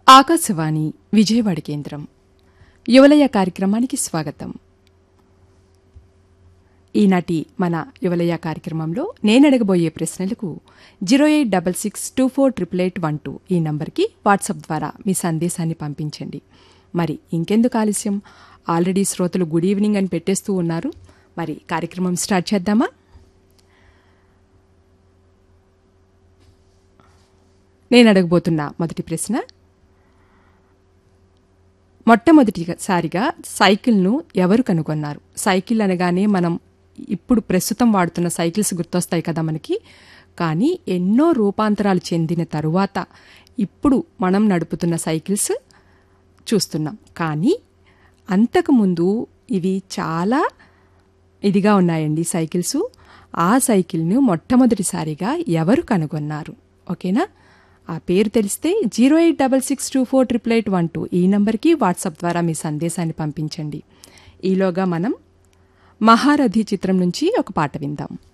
ఆకాశవాణి విజయవాడ కేంద్రం యువలయ కార్యక్రమానికి స్వాగతం ఈనాటి మన యువలయ కార్యక్రమంలో నేను అడగబోయే ప్రశ్నలకు zero eight double six two four triple eight one two ఈ నంబర్కి వాట్సాప్ ద్వారా మీ సందేశాన్ని పంపించండి మరి ఇంకెందుకు ఆలస్యం ఆల్రెడీ శ్రోతలు గుడ్ ఈవినింగ్ అని పెట్టేస్తూ ఉన్నారు మరి కార్యక్రమం స్టార్ట్ చేద్దామా నేను అడగబోతున్న మొదటి ప్రశ్న మొట్టమొదటిసారిగా సైకిల్ను ఎవరు కనుగొన్నారు సైకిల్ అనగానే మనం ఇప్పుడు ప్రస్తుతం వాడుతున్న సైకిల్స్ గుర్తొస్తాయి కదా మనకి కానీ ఎన్నో రూపాంతరాలు చెందిన తరువాత ఇప్పుడు మనం నడుపుతున్న సైకిల్స్ చూస్తున్నాం కానీ అంతకుముందు ఇవి చాలా ఇదిగా ఉన్నాయండి సైకిల్స్ ఆ సైకిల్ను మొట్టమొదటిసారిగా ఎవరు కనుగొన్నారు ఓకేనా ఆ పేరు తెలిస్తే zero eight double six two four triple eight one two ఈ నంబర్కి వాట్సాప్ ద్వారా మీ సందేశాన్ని పంపించండి ఈలోగా మనం మహారథి చిత్రం నుంచి ఒక పాట విందాం